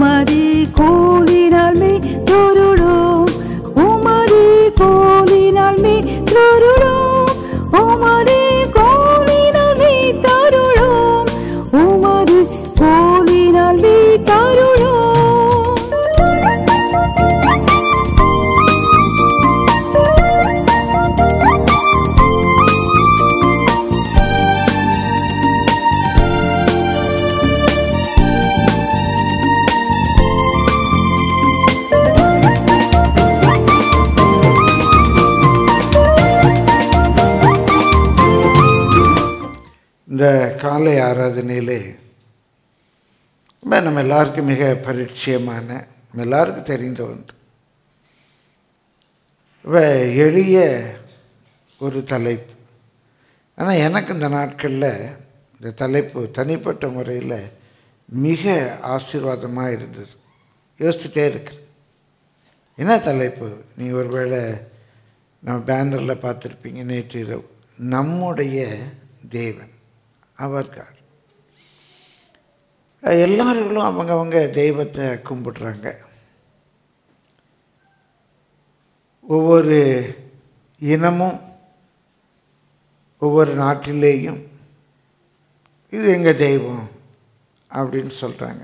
உமது கோலினால் மே தொருளோம் உமது கோலினால் மே தொருளோம் உமது கோலினால் மே தருளோம் உமது கோலினால் மே தருளோம் இந்த காலை ஆராதனையிலே ரொம்ப நம்ம எல்லாருக்கும் மிக பரிச்சயமான நம்ம எல்லாருக்கும் தெரிந்த ஒன்று ரொம்ப எளிய ஒரு தலைப்பு ஆனால் எனக்கு இந்த நாட்களில் இந்த தலைப்பு தனிப்பட்ட முறையில் மிக ஆசீர்வாதமாக இருந்தது யோசிச்சுட்டே இருக்கிறேன் என்ன தலைப்பு நீ ஒருவேளை நம்ம பேனரில் பார்த்துருப்பீங்க நேற்று இரவு நம்முடைய தேவன் அவர் காட் எல்லார்களும் அவங்கவங்க தெய்வத்தை கும்பிடுறாங்க ஒவ்வொரு இனமும் ஒவ்வொரு நாட்டிலேயும் இது எங்கள் தெய்வம் அப்படின்னு சொல்கிறாங்க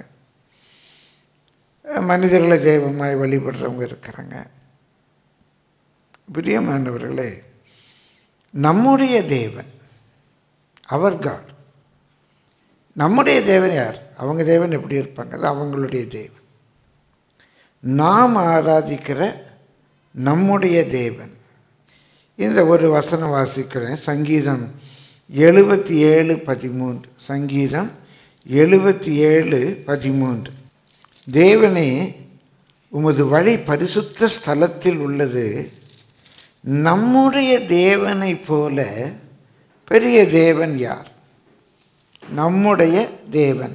மனிதர்களை தெய்வமாய் வழிபடுறவங்க இருக்கிறாங்க பிரியமானவர்களே நம்முடைய தேவன் அவர் காட் நம்முடைய தேவன் யார் அவங்க தேவன் எப்படி இருப்பாங்க அது அவங்களுடைய தேவன் நாம் ஆராதிக்கிற நம்முடைய தேவன் இந்த ஒரு வசனம் வாசிக்கிறேன் சங்கீதம் எழுபத்தி ஏழு பதிமூன்று சங்கீதம் எழுபத்தி ஏழு பதிமூன்று தேவனே உமது வழி பரிசுத்த ஸ்தலத்தில் உள்ளது நம்முடைய தேவனைப் போல பெரிய தேவன் யார் நம்முடைய தேவன்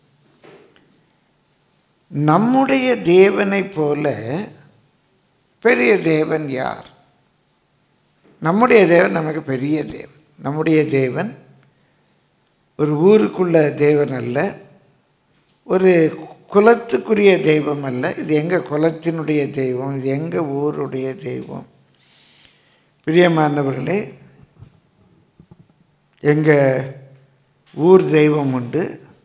நம்முடைய தேவனைப் போல பெரிய தேவன் யார் நம்முடைய தேவன் நமக்கு பெரிய தேவன் நம்முடைய தேவன் ஒரு ஊருக்குள்ள தேவன் அல்ல ஒரு குலத்துக்குரிய தெய்வம் அல்ல இது எங்கள் குலத்தினுடைய தெய்வம் இது எங்கள் ஊருடைய தெய்வம் பிரியமானவர்களே எங்கள் ஊர் தெய்வம் உண்டு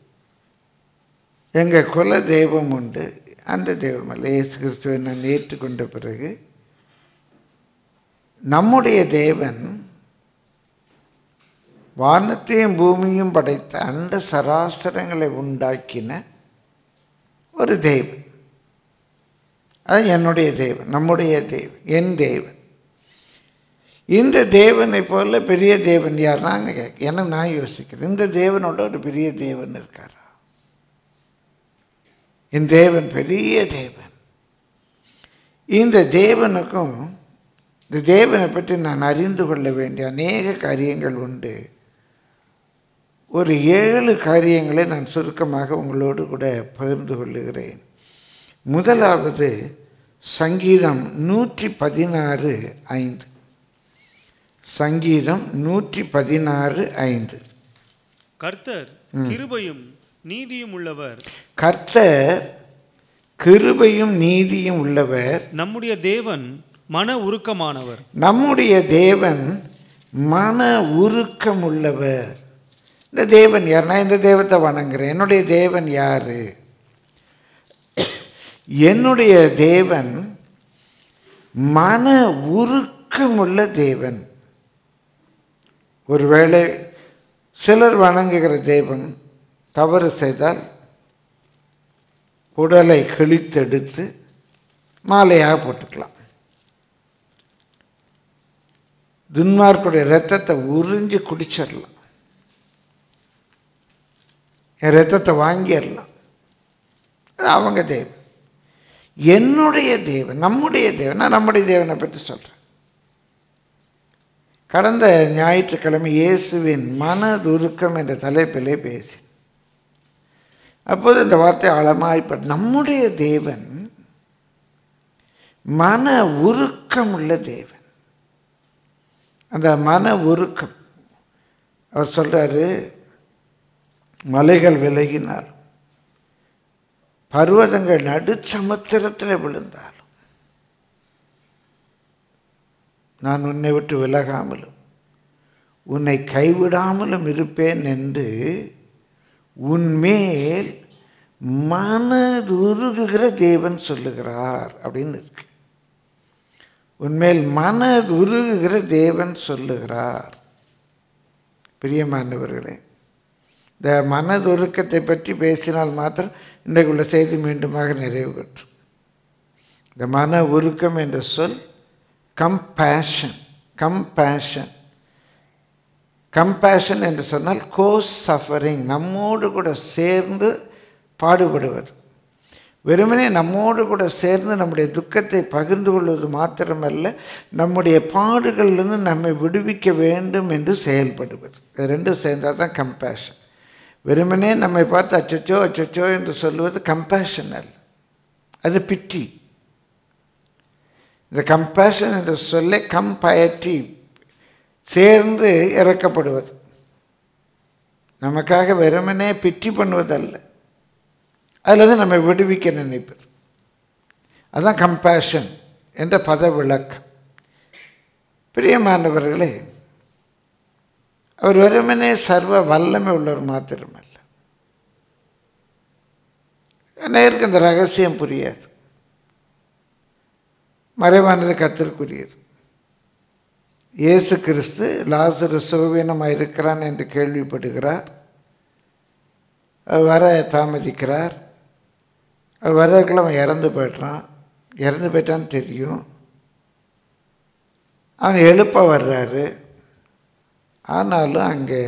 எங்கள் குல தெய்வம் உண்டு அந்த தெய்வம் அல்ல இயேசு கிறிஸ்துவை நான் ஏற்றுக்கொண்ட பிறகு நம்முடைய தேவன் வானத்தையும் பூமியும் படைத்த அண்ட சராசரங்களை உண்டாக்கின ஒரு தெய்வன் அது என்னுடைய தேவன் நம்முடைய தேவன் என் தேவன் இந்த தேவனை போல பெரிய தேவன் யார் நாங்கள் கேட்க எனக்கு நான் யோசிக்கிறேன் இந்த தேவனோட ஒரு பெரிய தேவன் இருக்காரா என் தேவன் பெரிய தேவன் இந்த தேவனுக்கும் இந்த தேவனை பற்றி நான் அறிந்து கொள்ள வேண்டிய அநேக காரியங்கள் உண்டு ஒரு ஏழு காரியங்களை நான் சுருக்கமாக உங்களோடு கூட பகிர்ந்து கொள்ளுகிறேன் முதலாவது சங்கீதம் நூற்றி பதினாறு ஐந்து சங்கீதம் நூற்றி பதினாறு ஐந்து கர்த்தர் கிருபையும் நீதியும் உள்ளவர் கர்த்தர் கிருபையும் நீதியும் உள்ளவர் நம்முடைய தேவன் மன உருக்கமானவர் நம்முடைய தேவன் மன உருக்கம் உள்ளவர் இந்த தேவன் யார் நான் இந்த தெய்வத்தை வணங்குறேன் என்னுடைய தேவன் யாரு என்னுடைய தேவன் மன உருக்கமுள்ள தேவன் ஒருவேளை சிலர் வணங்குகிற தெய்வம் தவறு செய்தால் உடலை கிழித்தெடுத்து மாலையாக போட்டுக்கலாம் துன்மார்க்குடைய ரத்தத்தை உறிஞ்சி குடிச்சிடலாம் என் ரத்தத்தை வாங்கிடலாம் அது அவங்க தேவன் என்னுடைய தேவன் நம்முடைய தேவன் நான் நம்முடைய தேவனை பற்றி சொல்கிறேன் கடந்த ஞாயிற்றுக்கிழமை இயேசுவின் மனதுருக்கம் என்ற தலைப்பிலே பேசி அப்போது இந்த வார்த்தை ஆழமாய்ப்பட் நம்முடைய தேவன் மன உருக்கம் உள்ள தேவன் அந்த மன உருக்கம் அவர் சொல்கிறாரு மலைகள் விலகினார் பர்வதங்கள் நடுச்சமுத்திரத்தில் விழுந்தாலும் நான் உன்னை விட்டு விலகாமலும் உன்னை கைவிடாமலும் இருப்பேன் என்று உன்மேல் மனதுருகுகிற தேவன் சொல்லுகிறார் அப்படின்னு இருக்கு உன்மேல் மனதுருகுகிற தேவன் சொல்லுகிறார் பிரியமானவர்களே இந்த மனதுருக்கத்தை பற்றி பேசினால் மாத்திரம் இன்றைக்குள்ள செய்தி மீண்டுமாக நிறைவு பெற்றும் இந்த மன உருக்கம் என்ற சொல் கம்பேஷன் கம்பேஷன் கம்பேஷன் என்று சொன்னால் கோ சஃபரிங் நம்மோடு கூட சேர்ந்து பாடுபடுவது வெறுமனே நம்மோடு கூட சேர்ந்து நம்முடைய துக்கத்தை பகிர்ந்து கொள்வது மாத்திரமல்ல நம்முடைய பாடுகளிலிருந்து நம்மை விடுவிக்க வேண்டும் என்று செயல்படுவது இது ரெண்டும் சேர்ந்தால் தான் கம்பேஷன் வெறுமனே நம்மை பார்த்து அச்சச்சோ அச்சச்சோ என்று சொல்லுவது கம்பேஷன் அல்ல அது பிட்டி இந்த கம்பேஷன் என்ற சொல்லை கம்பயட்டி சேர்ந்து இறக்கப்படுவது நமக்காக வெறுமனே பிட்டி பண்ணுவதல்ல அதிலிருந்து நம்மை விடுவிக்க நினைப்பது அதுதான் கம்பேஷன் என்ற பத விளக்கம் பிரியமானவர்களே அவர் வெறுமனே சர்வ வல்லமை உள்ளவர் மாத்திரமல்ல நேருக்கு இந்த ரகசியம் புரியாது மறைவானது கத்திற்குரியது இயேசு கிறிஸ்து லாசரு சுகவீனமாக இருக்கிறான் என்று கேள்விப்படுகிறார் அவர் வர தாமதிக்கிறார் அவர் வரதுக்குள்ள அவன் இறந்து போய்ட்றான் இறந்து போயிட்டான்னு தெரியும் அவன் எழுப்ப வர்றாரு ஆனாலும் அங்கே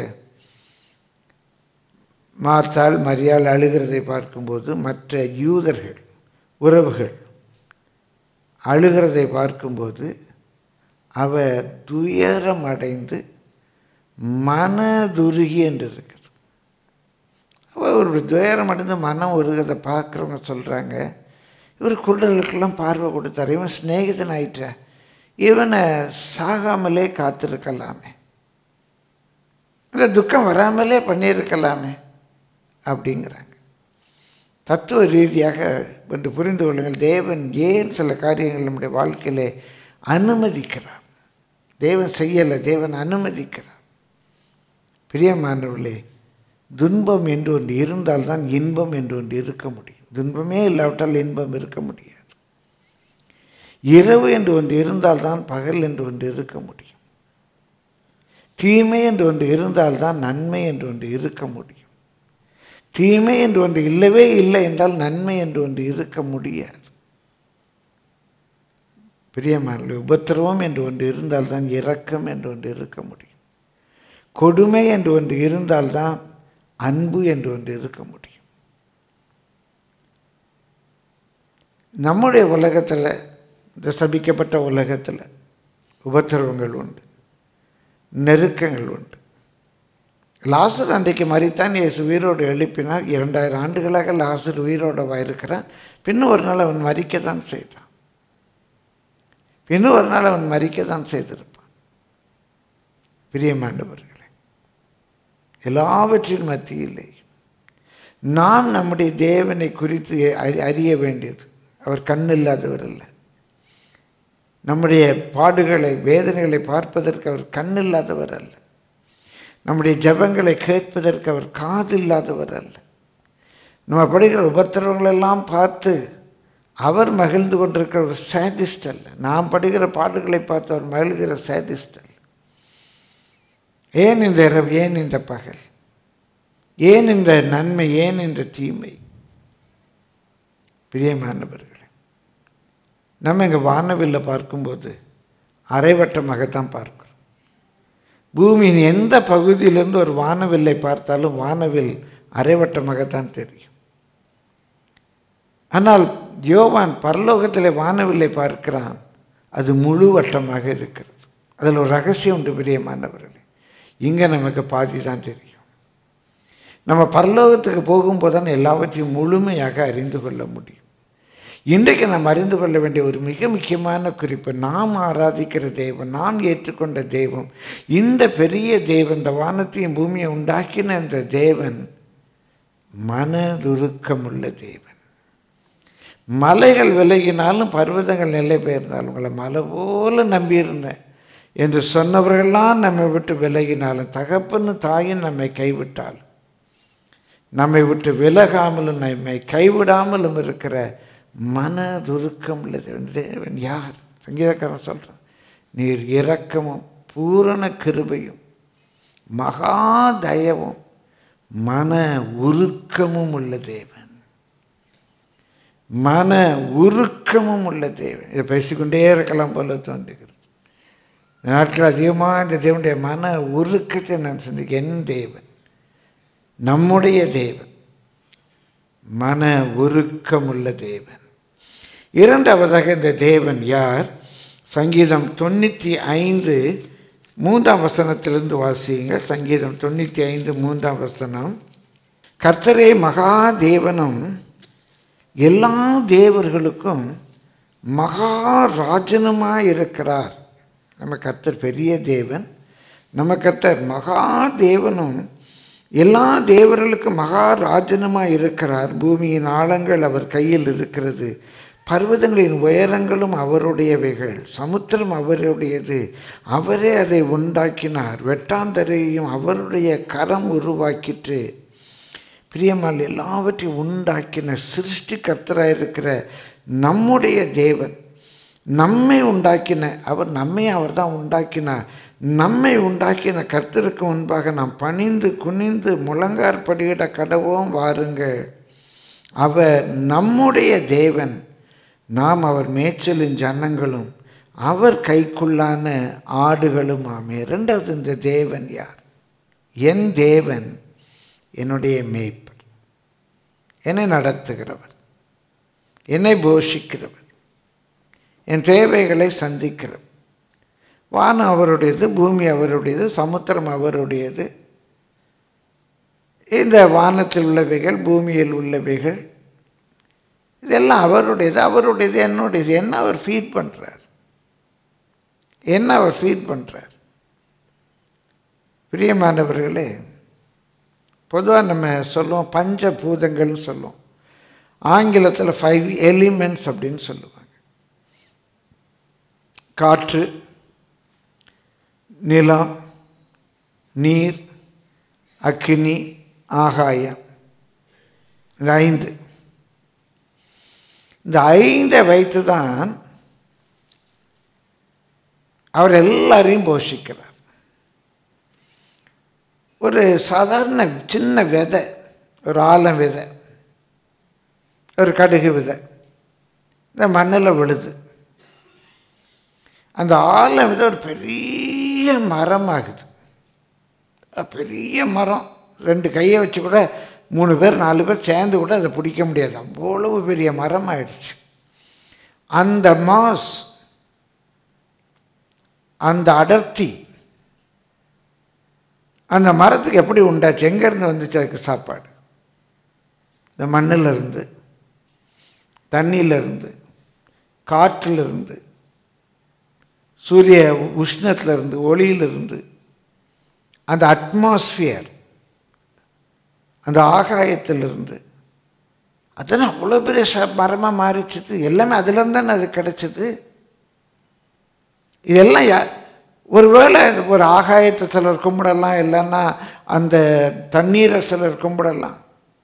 மார்த்தாள் மரியாள் அழுகிறதை பார்க்கும்போது மற்ற யூதர்கள் உறவுகள் அழுகிறதை பார்க்கும்போது அவர் துயரம் அடைந்து மனதுருகி என்று இருக்குது அவர் ஒரு துயரம் அடைந்து மனம் உருகிறதை பார்க்குறவங்க சொல்கிறாங்க இவர் குருடர்களுக்கெல்லாம் பார்வை கொடுத்தார் இவன் சிநேகிதன் ஆயிட்ட இவனை சாகாமலே காத்திருக்கலாமே இந்த துக்கம் வராமலே பண்ணியிருக்கலாமே அப்படிங்கிறாங்க தத்துவ ரீதியாக என்று புரிந்து கொள்ளுங்கள் தேவன் ஏன் சில காரியங்கள் நம்முடைய வாழ்க்கையிலே அனுமதிக்கிறார் தேவன் செய்யலை தேவன் அனுமதிக்கிறார் பிரியமானவர்களே துன்பம் என்று ஒன்று இருந்தால்தான் இன்பம் என்று ஒன்று இருக்க முடியும் துன்பமே இல்லாவிட்டால் இன்பம் இருக்க முடியாது இரவு என்று ஒன்று இருந்தால்தான் பகல் என்று ஒன்று இருக்க முடியும் தீமை என்று ஒன்று இருந்தால்தான் நன்மை என்று ஒன்று இருக்க முடியும் தீமை என்று ஒன்று இல்லவே இல்லை என்றால் நன்மை என்று ஒன்று இருக்க முடியாது பிரியமான உபத்திரவம் என்று ஒன்று இருந்தால்தான் இரக்கம் என்று ஒன்று இருக்க முடியும் கொடுமை என்று ஒன்று இருந்தால்தான் அன்பு என்று ஒன்று இருக்க முடியும் நம்முடைய உலகத்தில் இந்த சபிக்கப்பட்ட உலகத்தில் உபத்திரவங்கள் உண்டு நெருக்கங்கள் உண்டு லாசர் அன்றைக்கு மறித்தான் இயேசு உயிரோடு எழுப்பினார் இரண்டாயிரம் ஆண்டுகளாக லாசர் உயிரோடு இருக்கிறான் பின்னும் ஒரு நாள் அவன் மறிக்க தான் செய்தான் பின்னும் ஒரு நாள் அவன் மறிக்க தான் செய்திருப்பான் பிரியமானவர்களே எல்லாவற்றின் மத்தியிலே நாம் நம்முடைய தேவனை குறித்து அறி- அறிய வேண்டியது அவர் கண்ணில்லாதவர் அல்ல நம்முடைய பாடுகளை வேதனைகளை பார்ப்பதற்கு அவர் கண்ணில்லாதவர் அல்ல நம்முடைய ஜெபங்களை கேட்பதற்கு அவர் காதில்லாதவர் அல்ல நம்ம படுகிற உபத்திரவங்களெல்லாம் பார்த்து அவர் மகிழ்ந்து கொண்டிருக்கிற ஒரு சேடிஸ்ட் அல்ல நாம் படுகிற பாடுகளை பார்த்து அவர் மகிழ்கிற சேடிஸ்ட் அல்ல ஏன் இந்த இரவு ஏன் இந்த பகல் ஏன் இந்த நன்மை ஏன் இந்த தீமை பிரியமானவர்களே நம்ம இங்கே வானவில்லை பார்க்கும்போது அரைவட்டமாகத்தான் பார்க்கிறோம் பூமியின் எந்த பகுதியிலிருந்து ஒரு வானவில்லை பார்த்தாலும் வானவில் அரைவட்டமாகத்தான் தெரியும் ஆனால் யோவான் பரலோகத்தில் வானவில்லை பார்க்கிறான் அது முழு வட்டமாக இருக்கிறது அதில் ஒரு ரகசியம் உண்டு பிரியமானவர்களே இங்கே நமக்கு பாதி தான் தெரியும் நம்ம பரலோகத்துக்கு போகும்போது தான் எல்லாவற்றையும் முழுமையாக அறிந்து கொள்ள முடியும் இன்றைக்கு நாம் அறிந்து கொள்ள வேண்டிய ஒரு மிக முக்கியமான குறிப்பு நாம் ஆராதிக்கிற தெய்வம் நாம் ஏற்றுக்கொண்ட தெய்வம் இந்த பெரிய தேவன் இந்த வானத்தையும் பூமியை உண்டாக்கின இந்த தேவன் மனதுருக்கமுள்ள தேவன் மலைகள் விலகினாலும் பர்வதங்கள் நிலை பெயர்ந்தாலும் உங்களை மலை போல நம்பியிருந்தேன் என்று சொன்னவர்கள்லாம் நம்மை விட்டு விலகினாலும் தகப்பன்னு தாயும் நம்மை கைவிட்டால் நம்மை விட்டு விலகாமலும் நம்மை கைவிடாமலும் இருக்கிற மனதுருக்கம் உள்ள தேவன் தேவன் யார் சங்கீதக்காரன் சொல்கிறான் நீர் இரக்கமும் பூரண கிருபையும் மகா தயவும் மன உருக்கமும் உள்ள தேவன் மன உருக்கமும் உள்ள தேவன் இதை பேசிக்கொண்டே இருக்கலாம் போல தோன்றுகிறது இந்த நாட்கள் அதிகமாக இந்த தேவனுடைய மன உருக்கத்தை நான் சிந்திக்க என் தேவன் நம்முடைய தேவன் மன உருக்கமுள்ள தேவன் இரண்டாவதாக இந்த தேவன் யார் சங்கீதம் தொண்ணூற்றி ஐந்து மூன்றாம் வசனத்திலிருந்து வாசியுங்கள் சங்கீதம் தொண்ணூற்றி ஐந்து மூன்றாம் வசனம் கர்த்தரே மகா தேவனும் எல்லா தேவர்களுக்கும் மகாராஜனுமாய் இருக்கிறார் நம்ம கர்த்தர் பெரிய தேவன் நம்ம கர்த்தர் மகா தேவனும் எல்லா தேவர்களுக்கும் மகாராஜனுமாய் இருக்கிறார் பூமியின் ஆழங்கள் அவர் கையில் இருக்கிறது பர்வதங்களின் உயரங்களும் அவருடையவைகள் சமுத்திரம் அவருடையது அவரே அதை உண்டாக்கினார் வெட்டாந்தரையும் அவருடைய கரம் உருவாக்கிற்று பிரியமால் எல்லாவற்றையும் உண்டாக்கின சிருஷ்டி கர்த்தராக இருக்கிற நம்முடைய தேவன் நம்மை உண்டாக்கின அவர் நம்மை அவர் தான் உண்டாக்கினார் நம்மை உண்டாக்கின கர்த்தருக்கு முன்பாக நாம் பணிந்து குனிந்து முழங்கார் படியிட கடவோம் வாருங்கள் அவர் நம்முடைய தேவன் நாம் அவர் மேய்ச்சலின் ஜனங்களும் அவர் கைக்குள்ளான ஆடுகளும் ஆமே ரெண்டாவது இந்த தேவன் யார் என் தேவன் என்னுடைய மேய்ப்பர் என்னை நடத்துகிறவர் என்னை போஷிக்கிறவர் என் தேவைகளை சந்திக்கிறவர் வானம் அவருடையது பூமி அவருடையது சமுத்திரம் அவருடையது இந்த வானத்தில் உள்ளவைகள் பூமியில் உள்ளவைகள் இதெல்லாம் அவருடையது அவருடையது என்னுடையது என்ன அவர் ஃபீட் பண்ணுறார் என்ன அவர் ஃபீட் பண்ணுறார் பிரியமானவர்களே பொதுவாக நம்ம சொல்லுவோம் பஞ்சபூதங்கள்னு சொல்லுவோம் ஆங்கிலத்தில் ஃபைவ் எலிமெண்ட்ஸ் அப்படின்னு சொல்லுவாங்க காற்று நிலம் நீர் அக்கினி ஆகாயம் இந்த ஐந்து இந்த ஐந்தை வைத்து தான் அவர் எல்லாரையும் போஷிக்கிறார் ஒரு சாதாரண சின்ன விதை ஒரு ஆலம் விதை ஒரு கடுகு விதை இந்த மண்ணில் விழுது அந்த ஆலம் விதை ஒரு பெரிய மரமாகுது பெரிய மரம் ரெண்டு கையை வச்சு கூட மூணு பேர் நாலு பேர் சேர்ந்து கூட அதை பிடிக்க முடியாது அவ்வளவு பெரிய மரம் ஆயிடுச்சு அந்த மாஸ் அந்த அடர்த்தி அந்த மரத்துக்கு எப்படி உண்டாச்சு எங்கேருந்து வந்துச்சு அதுக்கு சாப்பாடு இந்த மண்ணில் இருந்து தண்ணியிலிருந்து காற்றிலிருந்து சூரிய உஷ்ணத்திலிருந்து ஒளியிலிருந்து அந்த அட்மாஸ்பியர் அந்த ஆகாயத்திலிருந்து அதெல்லாம் அவ்வளோ பெரிய ச மரமாக மாறிச்சுது எல்லாமே அதுலேருந்து தானே அது கிடச்சிது இதெல்லாம் யா ஒருவேளை ஒரு ஆகாயத்தை சிலர் கும்பிடலாம் இல்லைன்னா அந்த தண்ணீரை சிலர் கும்பிடலாம்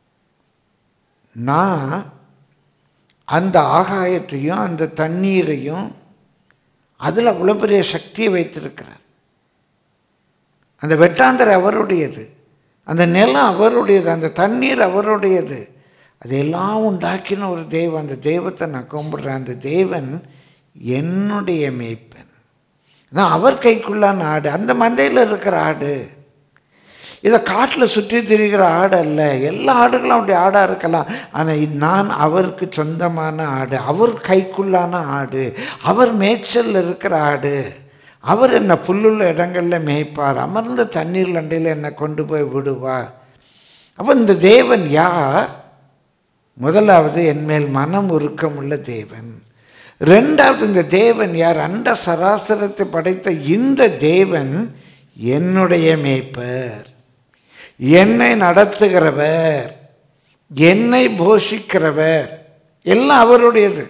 நான் அந்த ஆகாயத்தையும் அந்த தண்ணீரையும் அதில் அவ்வளோ பெரிய சக்தியை வைத்திருக்கிறார் அந்த வெட்டாந்தரை அவருடையது அந்த நிலம் அவருடையது அந்த தண்ணீர் அவருடையது அதையெல்லாம் உண்டாக்கின ஒரு தெய்வம் அந்த தெய்வத்தை நான் கும்பிடுறேன் அந்த தேவன் என்னுடைய மேய்ப்பன் நான் அவர் கைக்குள்ளான ஆடு அந்த மந்தையில் இருக்கிற ஆடு இதை காட்டில் சுற்றி திரிகிற ஆடு அல்ல எல்லா ஆடுகளும் அப்படி ஆடாக இருக்கலாம் ஆனால் நான் அவருக்கு சொந்தமான ஆடு அவர் கைக்குள்ளான ஆடு அவர் மேய்ச்சல் இருக்கிற ஆடு அவர் என்னை புல்லுள்ள இடங்களில் மேய்ப்பார் அமர்ந்த தண்ணீர் லண்டையில் என்னை கொண்டு போய் விடுவார் அப்போ இந்த தேவன் யார் முதலாவது என்மேல் மனம் உருக்கம் உள்ள தேவன் ரெண்டாவது இந்த தேவன் யார் அண்ட சராசரத்தை படைத்த இந்த தேவன் என்னுடைய மேய்ப்பர் என்னை நடத்துகிறவர் என்னை போஷிக்கிறவர் எல்லாம் அவருடையது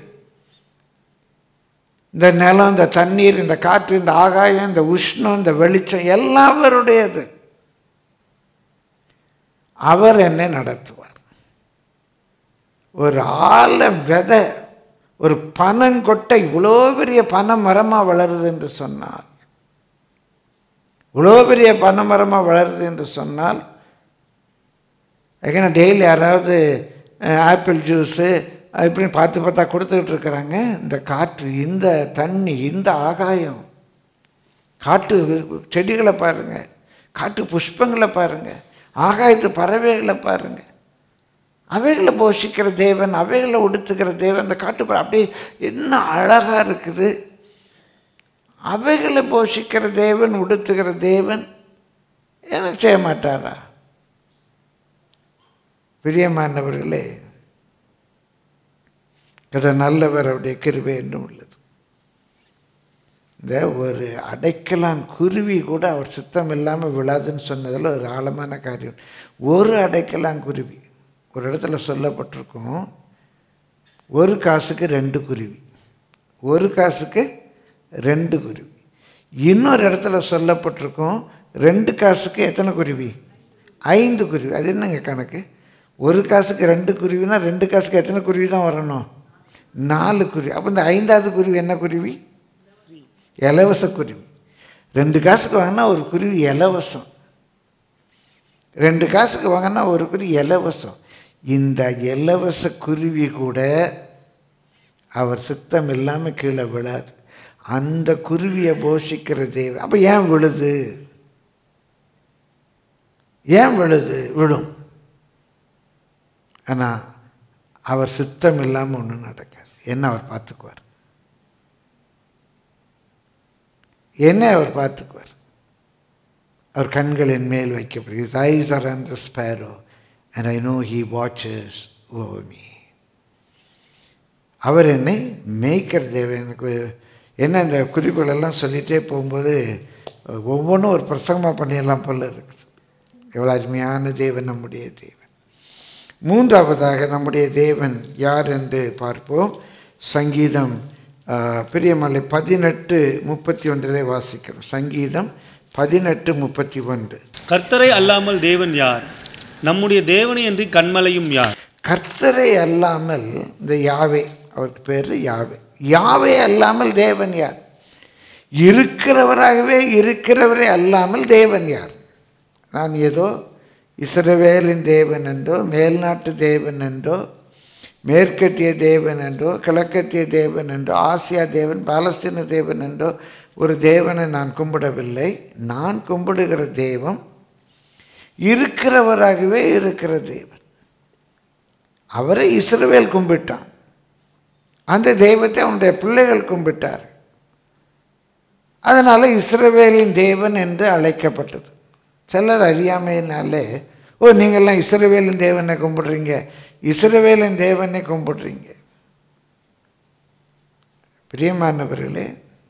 இந்த நிலம் இந்த தண்ணீர் இந்த காற்று இந்த ஆகாயம் இந்த உஷ்ணம் இந்த வெளிச்சம் எல்லாம் அவருடையது அவர் என்னை நடத்துவார் ஒரு ஆல விதை ஒரு பனங்கொட்டை இவ்வளோ பெரிய பனை மரமாக வளருது என்று சொன்னால் இவ்வளோ பெரிய பனை மரமாக வளருது என்று சொன்னால் ஏன்னா டெய்லி யாராவது ஆப்பிள் ஜூஸு இப்படின்னு பார்த்து பார்த்தா கொடுத்துக்கிட்டு இருக்கிறாங்க இந்த காற்று இந்த தண்ணி இந்த ஆகாயம் காட்டு செடிகளை பாருங்கள் காட்டு புஷ்பங்களை பாருங்கள் ஆகாயத்து பறவைகளை பாருங்கள் அவைகளை போஷிக்கிற தேவன் அவைகளை உடுத்துக்கிற தேவன் அந்த காட்டு பறவை அப்படியே என்ன அழகாக இருக்குது அவைகளை போஷிக்கிற தேவன் உடுத்துகிற தேவன் எனக்கு செய்ய மாட்டாரா பிரியமானவர்களே கதை நல்லவர் அவருடைய கிருபை என்றும் உள்ளது இந்த ஒரு அடைக்கலான் குருவி கூட அவர் சுத்தம் இல்லாமல் விழாதுன்னு சொன்னதில் ஒரு ஆழமான காரியம் ஒரு அடைக்கலான் குருவி ஒரு இடத்துல சொல்லப்பட்டிருக்கும் ஒரு காசுக்கு ரெண்டு குருவி ஒரு காசுக்கு ரெண்டு குருவி இன்னொரு இடத்துல சொல்லப்பட்டிருக்கும் ரெண்டு காசுக்கு எத்தனை குருவி ஐந்து குருவி அது என்னங்க கணக்கு ஒரு காசுக்கு ரெண்டு குருவினா ரெண்டு காசுக்கு எத்தனை குருவி தான் வரணும் நாலு குருவி அப்போ இந்த ஐந்தாவது குருவி என்ன குருவி இலவச குருவி ரெண்டு காசுக்கு வாங்கினா ஒரு குருவி இலவசம் ரெண்டு காசுக்கு வாங்கினா ஒரு குருவி இலவசம் இந்த இலவச குருவி கூட அவர் சித்தம் இல்லாமல் கீழே விழாது அந்த குருவியை போஷிக்கிற தேவன் அப்போ ஏன் விழுது ஏன் விழுது விழும் ஆனால் அவர் சித்தம் இல்லாமல் ஒன்றும் நடக்காது என்ன அவர் பார்த்துக்குவார் என்ன அவர் பார்த்துக்குவார் அவர் கண்களின் மேல் வைக்கப்படும் his eyes are on the sparrow and I know he watches over me அவர் என்னை மேய்க்கிற தேவன் எனக்கு என்ன இந்த குறிப்புகளெல்லாம் சொல்லிகிட்டே போகும்போது ஒவ்வொன்றும் ஒரு பிரசங்கமாக பண்ணிடலாம் போல இருக்குது எவ்வளோ அருமையான தேவன் நம்முடைய தேவன் மூன்றாவதாக நம்முடைய தேவன் யார் என்று பார்ப்போம் சங்கீதம் பிரியமலை பதினெட்டு முப்பத்தி ஒன்றிலே வாசிக்கிறோம் சங்கீதம் பதினெட்டு முப்பத்தி ஒன்று கர்த்தரை அல்லாமல் தேவன் யார் நம்முடைய தேவனை என்று கண்மலையும் யார் கர்த்தரை அல்லாமல் இந்த யாவே அவருக்கு பேர் யாவே யாவே அல்லாமல் தேவன் யார் இருக்கிறவராகவே இருக்கிறவரே அல்லாமல் தேவன் யார் நான் ஏதோ இஸ்ரவேலின் தேவன் என்றோ மேல்நாட்டு தேவன் என்றோ மேற்கத்திய தேவன் என்றோ கிழக்கத்திய தேவன் என்றோ ஆசியா தேவன் பாலஸ்தீன தேவன் என்றோ ஒரு தேவனை நான் கும்பிடவில்லை நான் கும்பிடுகிற தெய்வம் இருக்கிறவராகவே இருக்கிற தேவன் அவரை இஸ்ரவேல் கும்பிட்டான் அந்த தெய்வத்தை அவனுடைய பிள்ளைகள் கும்பிட்டார் அதனால் இஸ்ரவேலின் தேவன் என்று அழைக்கப்பட்டது சிலர் அறியாமையினாலே ஓ நீங்கள்லாம் இஸ்ரவேலின் தேவனை கும்பிடுறீங்க இஸ்ரவேலின் தேவனை கும்பிடுறீங்க பிரியமானவர்களே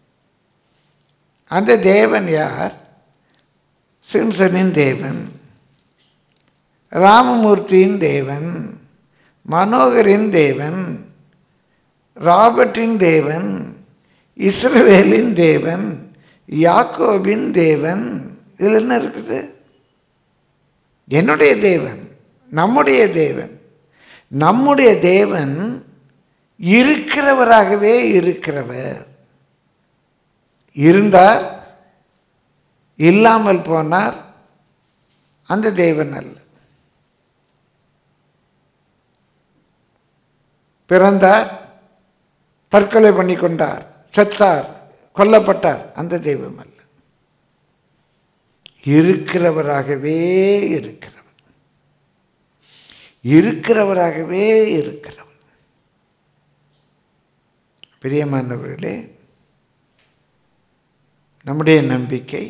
அந்த தேவன் யார் சிம்சனின் தேவன் ராமமூர்த்தியின் தேவன் மனோகரின் தேவன் ராபர்ட்டின் தேவன் இஸ்ரவேலின் தேவன் யாக்கோபின் தேவன் இதில் என்ன இருக்குது என்னுடைய தேவன் நம்முடைய தேவன் நம்முடைய தேவன் இருக்கிறவராகவே இருக்கிறவர் இருந்தார் இல்லாமல் போனார் அந்த தேவன் அல்ல பிறந்தார் தற்கொலை பண்ணி கொண்டார் செத்தார் கொல்லப்பட்டார் அந்த தெய்வம் அல்ல இருக்கிறவராகவே இருக்கிறவர் இருக்கிறவராகவே இருக்கிறவர் பிரியமானவர்களே நம்முடைய நம்பிக்கை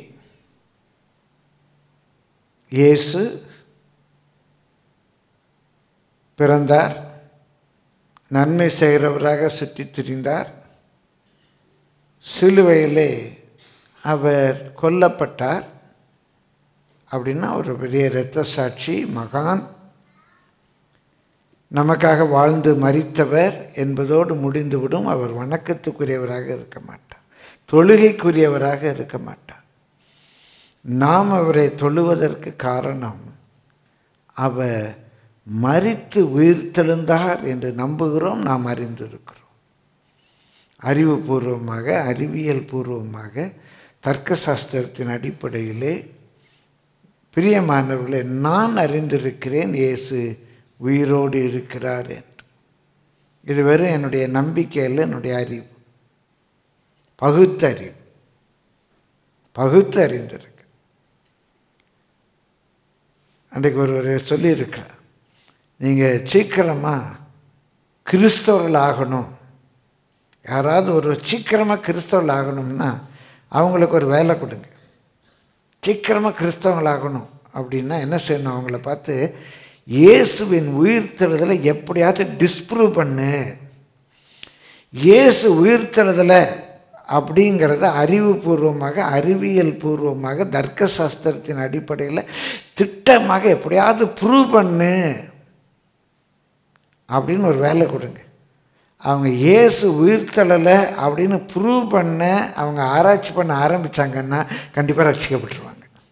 இயேசு பிறந்தார் நன்மை செய்கிறவராக சுற்றித் திரிந்தார் சிலுவையிலே அவர் கொல்லப்பட்டார் அப்படின்னா ஒரு பெரிய இரத்த சாட்சி மகான் நமக்காக வாழ்ந்து மரித்தவர் என்பதோடு முடிந்துவிடும் அவர் வணக்கத்துக்குரியவராக இருக்க மாட்டார் தொழுகைக்குரியவராக இருக்க மாட்டார் நாம் அவரை தொழுவதற்கு காரணம் அவர் மரித்து உயிர்த்தெழுந்தார் என்று நம்புகிறோம் நாம் அறிந்திருக்கிறோம் அறிவுபூர்வமாக அறிவியல் பூர்வமாக தர்க்க சாஸ்திரத்தின் அடிப்படையிலே பிரியமானவர்களே நான் அறிந்திருக்கிறேன் இயேசு உயிரோடு இருக்கிறார் என்று இது வெறும் என்னுடைய நம்பிக்கை இல்லை என்னுடைய அறிவு பகுத்தறிவு பகுத்து அறிந்திருக்கு அன்றைக்கு ஒருவர் சொல்லியிருக்கிறார் நீங்கள் சீக்கிரமாக கிறிஸ்தவர்கள் ஆகணும் யாராவது ஒரு சீக்கிரமாக கிறிஸ்தவர்கள் ஆகணும்னா அவங்களுக்கு ஒரு வேலை கொடுங்க சீக்கிரமாக கிறிஸ்தவங்களாகணும் அப்படின்னா என்ன செய்யணும் அவங்கள பார்த்து இயேசுவின் உயிர்த்தெழுதலை எப்படியாவது டிஸ்ப்ரூவ் பண்ணு இயேசு உயிர்த்தெழுதலை அப்படிங்கிறத அறிவுபூர்வமாக அறிவியல் பூர்வமாக தர்க்க சாஸ்திரத்தின் அடிப்படையில் திட்டமாக எப்படியாவது ப்ரூவ் பண்ணு அப்படின்னு ஒரு வேலை கொடுங்க அவங்க இயேசு உயிர்த்தெழலை அப்படின்னு ப்ரூவ் பண்ண அவங்க ஆராய்ச்சி பண்ண ஆரம்பித்தாங்கன்னா கண்டிப்பாக ரட்சிக்கப்பட்டுருவாங்க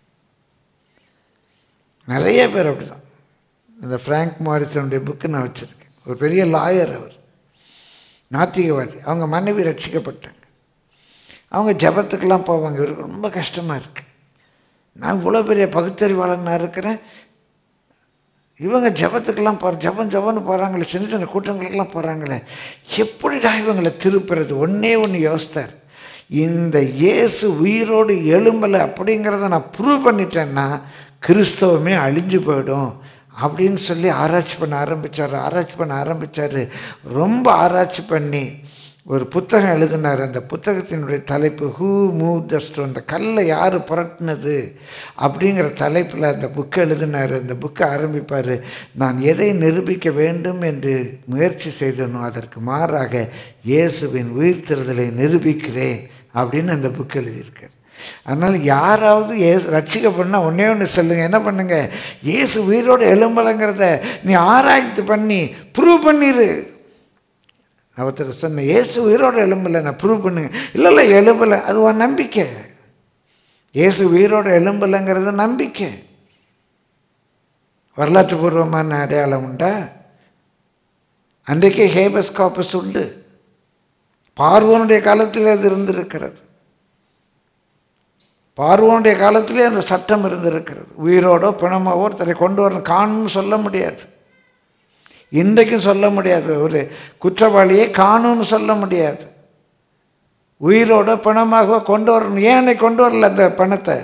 நிறைய பேர் அப்படி தான் இந்த ஃப்ராங்க் மாரிசனுடைய புக்கு நான் வச்சுருக்கேன் ஒரு பெரிய லாயர் அவர் நாத்திகவாதி அவங்க மனைவி ரட்சிக்கப்பட்டாங்க அவங்க ஜபத்துக்கெல்லாம் போவாங்க இவருக்கு ரொம்ப கஷ்டமாக இருக்குது நான் இவ்வளோ பெரிய பகுத்தறிவாளன் நான் இருக்கிறேன் இவங்க ஜபத்துக்கெல்லாம் போகிற ஜபம் ஜபம்னு போகிறாங்களே சின்ன சின்ன கூட்டங்களுக்கெல்லாம் போகிறாங்களே எப்படிடா இவங்களை திருப்புறது ஒன்றே ஒன்று யோசித்தார் இந்த இயேசு உயிரோடு எழும்பலை அப்படிங்கிறத நான் ப்ரூவ் பண்ணிட்டேன்னா கிறிஸ்தவமே அழிஞ்சு போயிடும் அப்படின்னு சொல்லி ஆராய்ச்சி பண்ண ஆரம்பித்தார் ஆராய்ச்சி பண்ண ஆரம்பித்தார் ரொம்ப ஆராய்ச்சி பண்ணி ஒரு புத்தகம் எழுதினார் அந்த புத்தகத்தினுடைய தலைப்பு ஹூ மூவ் த ஸ்டோன் அந்த கல்லை யார் புரட்டினது அப்படிங்கிற தலைப்பில் அந்த புக்கை எழுதினார் அந்த புக்கை ஆரம்பிப்பார் நான் எதை நிரூபிக்க வேண்டும் என்று முயற்சி செய்தனோ அதற்கு மாறாக இயேசுவின் உயிர்த்தெழுதலை நிரூபிக்கிறேன் அப்படின்னு அந்த புக் எழுதியிருக்கார் அதனால் யாராவது ஏசு ரட்சிக்கப்படனா ஒன்றே ஒன்று சொல்லுங்கள் என்ன பண்ணுங்க இயேசு உயிரோடு எலும்பலைங்கிறத நீ ஆராய்ந்து பண்ணி ப்ரூவ் பண்ணிடு ஒருத்தர் சொன்னேன் இயேசு உயிரோடு எலும்பலை நான் ப்ரூவ் பண்ணுங்க இல்லை இல்லை எலும்பலை அது ஒரு நம்பிக்கை இயேசு உயிரோடு எலும்பலைங்கிறது நம்பிக்கை வரலாற்று பூர்வமான அடையாளம் உண்டா அன்றைக்கே ஹேபஸ் காப்பஸ் உண்டு பார்வனுடைய காலத்தில் அது இருந்திருக்கிறது பார்வனுடைய காலத்திலே அந்த சட்டம் இருந்திருக்கிறது உயிரோடோ பிணமாவோ ஒருத்தரை கொண்டு வரணும் காணும்னு சொல்ல முடியாது இன்றைக்கும் சொல்ல முடியாது ஒரு குற்றவாளியை காணும்னு சொல்ல முடியாது உயிரோட பணமாக கொண்டு வரணும் ஏன் அன்னைக்கு கொண்டு வரல அந்த பணத்தை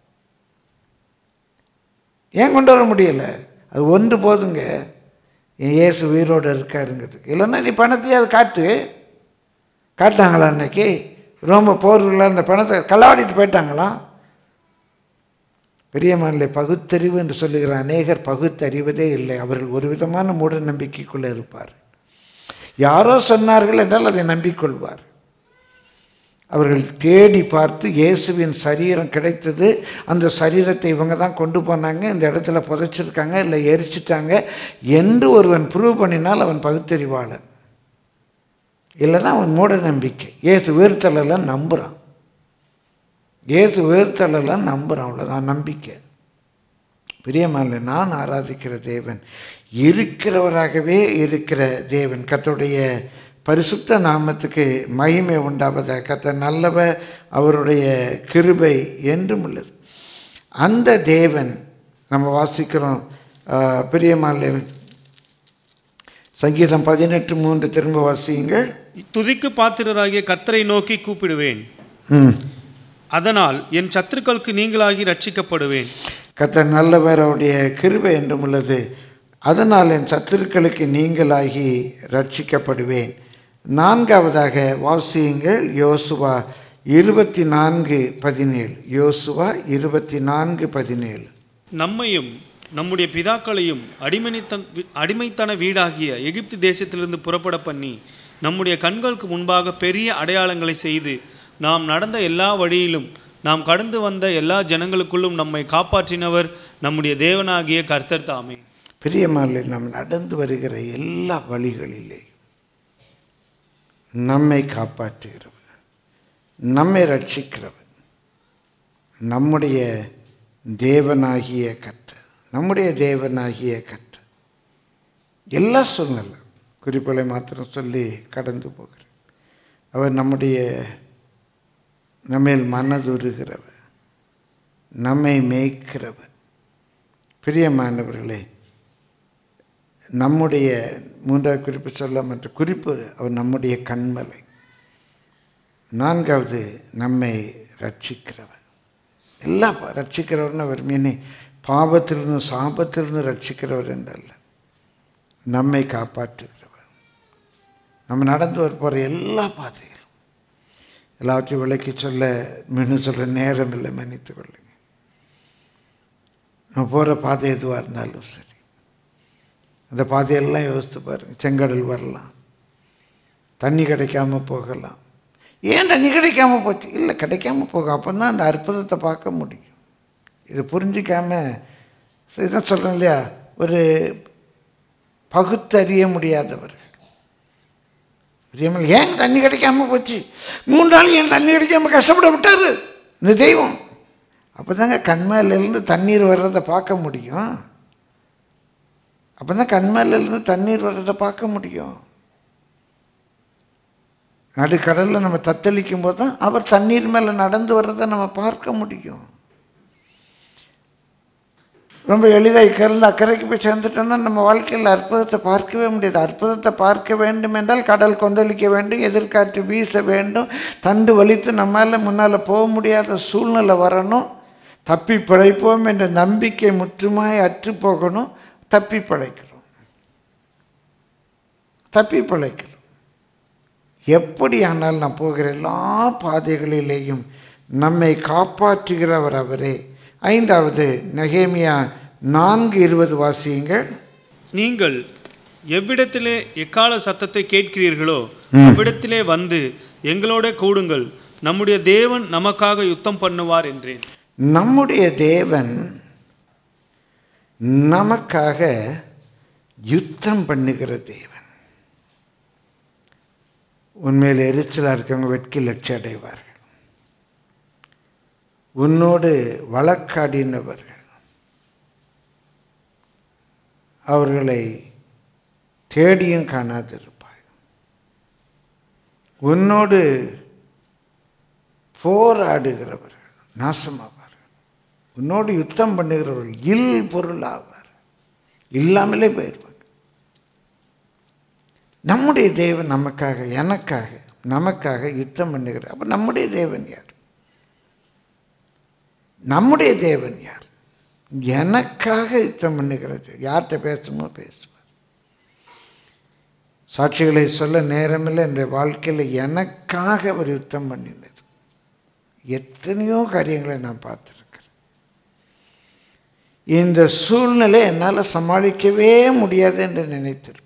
ஏன் கொண்டு வர முடியல அது ஒன்று போதுங்க என் இயேசு உயிரோடு இருக்காருங்கிறதுக்கு இல்லைன்னா நீ பணத்தையே அது காட்டு காட்டாங்களா அன்னைக்கு ரோம போர்களில் அந்த பணத்தை களவாடிட்டு போயிட்டாங்களாம் பெரியமானிலே பகுத்தறிவு என்று சொல்லுகிற அநேகர் பகுத்தறிவதே இல்லை அவர்கள் ஒரு விதமான மூட நம்பிக்கைக்குள்ளே இருப்பார் யாரோ சொன்னார்கள் என்றால் அதை நம்பிக்கொள்வார் அவர்கள் தேடி பார்த்து இயேசுவின் சரீரம் கிடைத்தது அந்த சரீரத்தை இவங்க தான் கொண்டு போனாங்க இந்த இடத்துல புதைச்சிருக்காங்க இல்லை எரிச்சிட்டாங்க என்று ஒருவன் ப்ரூவ் பண்ணினால் அவன் பகுத்தறிவாளன் இல்லைன்னா அவன் மூட நம்பிக்கை இயேசு உயிர்த்தலெல்லாம் நம்புகிறான் இயேசு உயிர்த்தலெல்லாம் நம்புகிறான் அவ்வளோதான் நம்பிக்கை பிரியமால நான் ஆராதிக்கிற தேவன் இருக்கிறவராகவே இருக்கிற தேவன் கத்தோடைய பரிசுத்த நாமத்துக்கு மகிமை உண்டாவதாக கத்த நல்லவர் அவருடைய கிருபை என்றும் உள்ளது அந்த தேவன் நம்ம வாசிக்கிறோம் பிரியமால சங்கீதம் பதினெட்டு மூன்று திரும்ப வாசியுங்கள் துதிக்கு பாத்திரராகிய கர்த்தரை நோக்கி கூப்பிடுவேன் ம் அதனால் என் சத்துருக்களுக்கு நீங்களாகி ரட்சிக்கப்படுவேன் கத்தர் நல்லவர் அவருடைய கிருபை என்றும் உள்ளது அதனால் என் சத்துருக்களுக்கு நீங்களாகி ரட்சிக்கப்படுவேன் நான்காவதாக வாசியுங்கள் யோசுவா இருபத்தி நான்கு பதினேழு யோசுவா இருபத்தி நான்கு பதினேழு நம்மையும் நம்முடைய பிதாக்களையும் அடிமைத்தன் அடிமைத்தன வீடாகிய எகிப்து தேசத்திலிருந்து புறப்பட பண்ணி நம்முடைய கண்களுக்கு முன்பாக பெரிய அடையாளங்களை செய்து நாம் நடந்த எல்லா வழியிலும் நாம் கடந்து வந்த எல்லா ஜனங்களுக்குள்ளும் நம்மை காப்பாற்றினவர் நம்முடைய தேவனாகிய கர்த்தர் தாமே பிரியமாலே நாம் நடந்து வருகிற எல்லா வழிகளிலே நம்மை காப்பாற்றுகிறவர் நம்மை ரட்சிக்கிறவர் நம்முடைய தேவனாகிய கர்த்தர் நம்முடைய தேவனாகிய கர்த்தர் எல்லா சூழ்நிலை குறிப்புகளை மாத்திரம் சொல்லி கடந்து போகிறேன் அவர் நம்முடைய நம்மேல் மனதுருகிறவர் நம்மை மேய்க்கிறவர் பிரியமானவர்களே நம்முடைய மூன்றாவது குறிப்பு சொல்ல மற்ற குறிப்பு அவர் நம்முடைய கண்மலை நான்காவது நம்மை ரட்சிக்கிறவர் எல்லா ப- ரட்சிக்கிறவர்னு அவர் மீனி பாவத்திலிருந்து சாபத்திலிருந்து ரட்சிக்கிறவர் என்றல்ல நம்மை காப்பாற்றுகிறவர் நம்ம நடந்து வர போகிற எல்லா பாதைகளும் எல்லாவற்றையும் விளக்கி சொல்ல மீண்டும் சொல்ல நேரம் இல்லை மன்னித்து கொள்ளுங்க நம்ம போகிற பாதை எதுவாக இருந்தாலும் சரி அந்த பாதையெல்லாம் யோசித்து பாருங்க செங்கடல் வரலாம் தண்ணி கிடைக்காம போகலாம் ஏன் தண்ணி கிடைக்காம போச்சு இல்லை கிடைக்காம போகும் அப்போ தான் அந்த அற்புதத்தை பார்க்க முடியும் இது புரிஞ்சிக்காம இதான் சொல்கிறேன் இல்லையா ஒரு பகுத்தறிய முடியாதவர்கள் பிரியமல் ஏன் தண்ணி கிடைக்காம போச்சு மூணு நாள் ஏன் தண்ணி கிடைக்காம கஷ்டப்பட விட்டாரு இந்த தெய்வம் அப்போ தாங்க கண்மேலேருந்து தண்ணீர் வர்றதை பார்க்க முடியும் அப்போ தான் கண்மேலேருந்து தண்ணீர் வர்றதை பார்க்க முடியும் நடுக்கடலில் நம்ம தத்தளிக்கும் போது தான் அவர் தண்ணீர் மேலே நடந்து வர்றதை நம்ம பார்க்க முடியும் ரொம்ப எளிதாக இக்கருந்து அக்கறைக்கு போய் சேர்ந்துட்டோம்னா நம்ம வாழ்க்கையில் அற்புதத்தை பார்க்கவே முடியாது அற்புதத்தை பார்க்க வேண்டும் என்றால் கடல் கொந்தளிக்க வேண்டும் எதிர்காற்று வீச வேண்டும் தண்டு வலித்து நம்மால் முன்னால் போக முடியாத சூழ்நிலை வரணும் தப்பி பிழைப்போம் என்ற நம்பிக்கை முற்றுமாய் அற்று போகணும் தப்பி பிழைக்கிறோம் தப்பி பிழைக்கிறோம் எப்படியானால் நான் போகிற எல்லா பாதைகளிலேயும் நம்மை காப்பாற்றுகிறவர் அவரே ஐந்தாவது நெகேமியா நான்கு இருபது வாசியுங்கள் நீங்கள் எவ்விடத்திலே எக்கால சத்தத்தை கேட்கிறீர்களோ அவ்விடத்திலே வந்து எங்களோட கூடுங்கள் நம்முடைய தேவன் நமக்காக யுத்தம் பண்ணுவார் என்றேன் நம்முடைய தேவன் நமக்காக யுத்தம் பண்ணுகிற தேவன் உண்மையில் எரிச்சலாக இருக்கவங்க வெட்கி லட்சியம் அடைவார்கள் உன்னோடு வழக்காடினவர்கள் அவர்களை தேடியும் காணாதிருப்பாய் உன்னோடு போராடுகிறவர்கள் நாசமாவார்கள் உன்னோடு யுத்தம் பண்ணுகிறவர்கள் இல் பொருளாவார் இல்லாமலே போயிடுவாங்க நம்முடைய தேவன் நமக்காக எனக்காக நமக்காக யுத்தம் பண்ணுகிறார் அப்போ நம்முடைய தேவன் யார் நம்முடைய தேவன் யார் எனக்காக யுத்தம் பண்ணுகிறது யார்கிட்ட பேசணுமோ பேசுவார் சாட்சிகளை சொல்ல நேரமில்லை என்ற வாழ்க்கையில் எனக்காக அவர் யுத்தம் பண்ணினது எத்தனையோ காரியங்களை நான் பார்த்துருக்கிறேன் இந்த சூழ்நிலை என்னால் சமாளிக்கவே முடியாது என்று நினைத்திருப்பேன்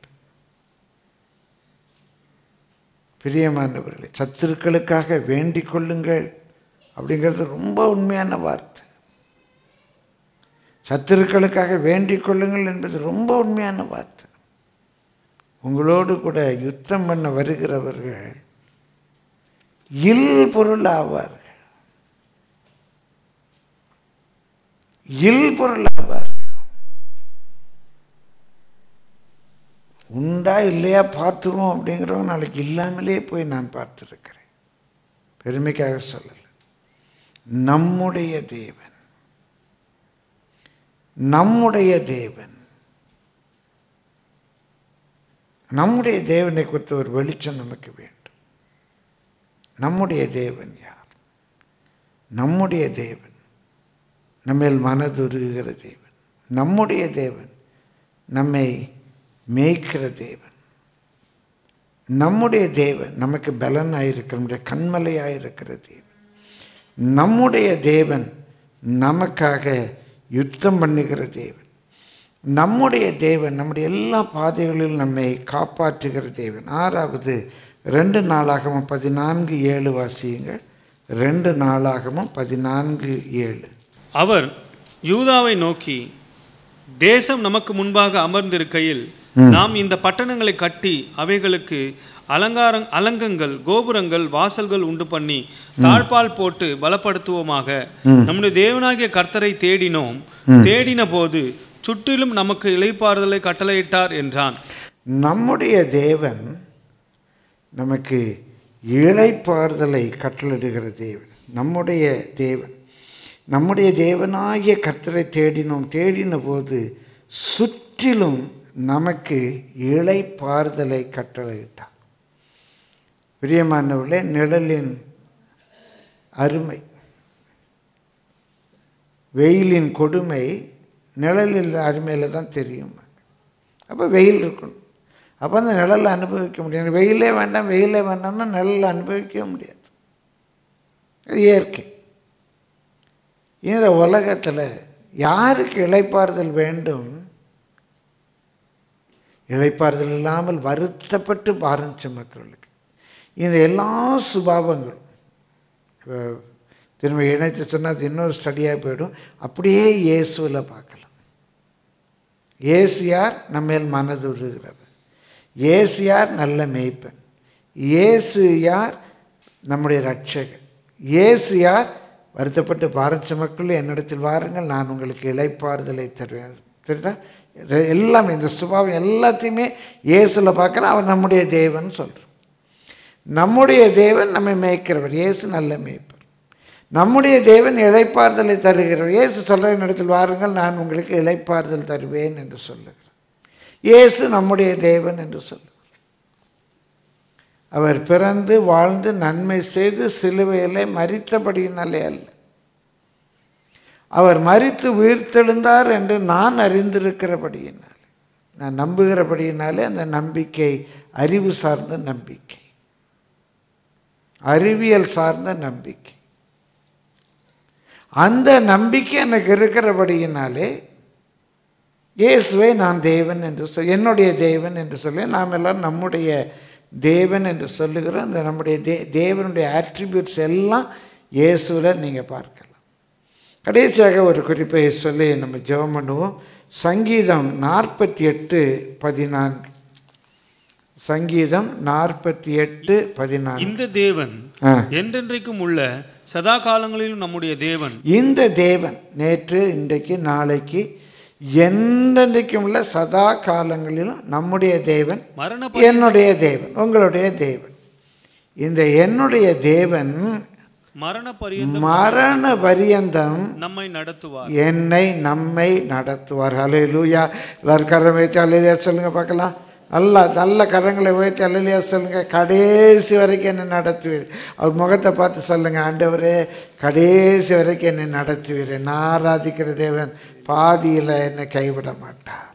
பிரியமானவர்களே சத்துருக்களுக்காக வேண்டிக் கொள்ளுங்கள் அப்படிங்கிறது ரொம்ப உண்மையான வார்த்தை சத்துருக்களுக்காக வேண்டிக் கொள்ளுங்கள் என்பது ரொம்ப உண்மையான வார்த்தை உங்களோடு கூட யுத்தம் பண்ண வருகிறவர்கள் இல் பொருள் ஆவார்கள் இல் பொருள் ஆவார்கள் உண்டா இல்லையா பார்த்துருவோம் அப்படிங்கிறவங்க நாளைக்கு இல்லாமலே போய் நான் பார்த்துருக்கிறேன் பெருமைக்காக சொல்லலை நம்முடைய தேவன் நம்முடைய தேவன் நம்முடைய தேவனை குறித்த ஒரு வெளிச்சம் நமக்கு வேண்டும் நம்முடைய தேவன் யார் நம்முடைய தேவன் நம்மேல் மனதுருகிற தேவன் நம்முடைய தேவன் நம்மை மேய்க்கிற தேவன் நம்முடைய தேவன் நமக்கு பலனாயிருக்கிற நம்முடைய கண்மலையாயிருக்கிற தேவன் நம்முடைய தேவன் நமக்காக யுத்தம் பண்ணுகிற தேவன் நம்முடைய தேவன் நம்முடைய எல்லா பாதைகளிலும் நம்மை காப்பாற்றுகிற தேவன் ஆறாவது ரெண்டு நாளாகமும் பதினான்கு ஏழு வாசியுங்கள் ரெண்டு நாளாகமும் பதினான்கு ஏழு அவர் யூதாவை நோக்கி தேசம் நமக்கு முன்பாக அமர்ந்திருக்கையில் நாம் இந்த பட்டணங்களை கட்டி அவைகளுக்கு அலங்கார அலங்கங்கள் கோபுரங்கள் வாசல்கள் உண்டு பண்ணி தாழ்பால் போட்டு பலப்படுத்துவோமாக நம்முடைய தேவனாகிய கர்த்தரை தேடினோம் தேடின போது சுற்றிலும் நமக்கு இளைப்பாறுதலை கட்டளையிட்டார் என்றான் நம்முடைய தேவன் நமக்கு இளைப்பாறுதலை கட்டளிடுகிற தேவன் நம்முடைய தேவன் நம்முடைய தேவனாகிய கர்த்தரை தேடினோம் தேடின போது சுற்றிலும் நமக்கு இளைப்பாறுதலை கட்டளையிட்டார் பிரியமானவர்களே நிழலின் அருமை வெயிலின் கொடுமை நிழலில் அருமையில் தான் தெரியும் அப்போ வெயில் இருக்கணும் அப்போ அந்த நிழலில் அனுபவிக்க முடியும் வெயிலே வேண்டாம் வெயிலே வேண்டாம்னா நிழலில் அனுபவிக்கவே முடியாது அது இயற்கை இந்த உலகத்தில் யாருக்கு இளைப்பாறுதல் வேண்டும் இளைப்பாறுதல் இல்லாமல் வருத்தப்பட்டு பாரம் சுமக்கிறவர்களுக்கு இந்த எல்லா சுபாவங்களும் இப்போ திரும்ப இணைத்து சொன்னால் அது இன்னொரு ஸ்டடியாக போயிடும் அப்படியே இயேசுவில் பார்க்கலாம் இயேசு யார் நம்மேல் மனது உருகிறவர் இயேசு யார் நல்ல மேய்ப்பன் இயேசு யார் நம்முடைய ரட்சகர் இயேசு யார் வருத்தப்பட்டு பாரம் சுமக்குள்ள என்னிடத்தில் வாருங்கள் நான் உங்களுக்கு இளைப்பாறுதலை தருவேன் தெரியுதா ரெ- எல்லாமே இந்த சுபாவம் எல்லாத்தையுமே இயேசுல பார்க்கலாம் அவர் நம்முடைய தேவன் சொல்கிறோம் நம்முடைய தேவன் நம்மை மேய்க்கிறவர் இயேசு நல்ல மேய்ப்பர் நம்முடைய தேவன் இளைப்பாறுதலை தருகிறவர் இயேசு சொல்கிற இடத்தில் வாருங்கள் நான் உங்களுக்கு இளைப்பாறுதல் தருவேன் என்று சொல்லுகிறார் இயேசு நம்முடைய தேவன் என்று சொல்லுகிறார் அவர் பிறந்து வாழ்ந்து நன்மை செய்து சிலுவையிலே மரித்தபடியினாலே அல்ல அவர் மரித்து உயிர்த்தெழுந்தார் என்று நான் அறிந்திருக்கிறபடியினாலே நான் நம்புகிறபடியினாலே அந்த நம்பிக்கை அறிவு சார்ந்த நம்பிக்கை அறிவியல் சார்ந்த நம்பிக்கை அந்த நம்பிக்கை எனக்கு இருக்கிறபடியினாலே இயேசுவை நான் தேவன் என்று சொல் என்னுடைய தேவன் என்று சொல்லி நாம் எல்லாம் நம்முடைய தேவன் என்று சொல்லுகிறோம் அந்த நம்முடைய தே தேவனுடைய ஆட்ரிபியூட்ஸ் எல்லாம் இயேசுவில் நீங்கள் பார்க்கலாம் கடைசியாக ஒரு குறிப்பை சொல்லி நம்ம ஜெபம் பண்ணுவோம் சங்கீதம் நாற்பத்தி எட்டு பதினான்கு சங்கீதம் நாற்பத்தி எட்டு பதினான்கு இந்த தேவன் ஆ. என்றென்றைக்கும் உள்ள சதா காலங்களிலும் நம்முடைய தேவன் இந்த தேவன் நேற்று இன்றைக்கு நாளைக்கு என்றென்றைக்கும் உள்ள சதா காலங்களிலும் நம்முடைய தேவன் மரண என்னுடைய தேவன் உங்களுடைய தேவன் இந்த என்னுடைய தேவன் மரண பரியந்தம் மரண பரியந்தம் நம்மை நடத்துவார் என்னை நம்மை நடத்துவார் ஹalleluya எல்லாரும் கரம் வைத்து அல்லையா சொல்லுங்க பார்க்கலாம் நல்லா நல்ல கரங்களை உயர்த்தி அல்லையா சொல்லுங்க கடைசி வரைக்கும் என்னை நடத்துவீர் அவர் முகத்தை பார்த்து சொல்லுங்க ஆண்டவரே கடைசி வரைக்கும் என்னை நடத்துவீர் நான் ஆராதிக்கிற தேவன் பாதியில் என்னை கைவிட மாட்டார்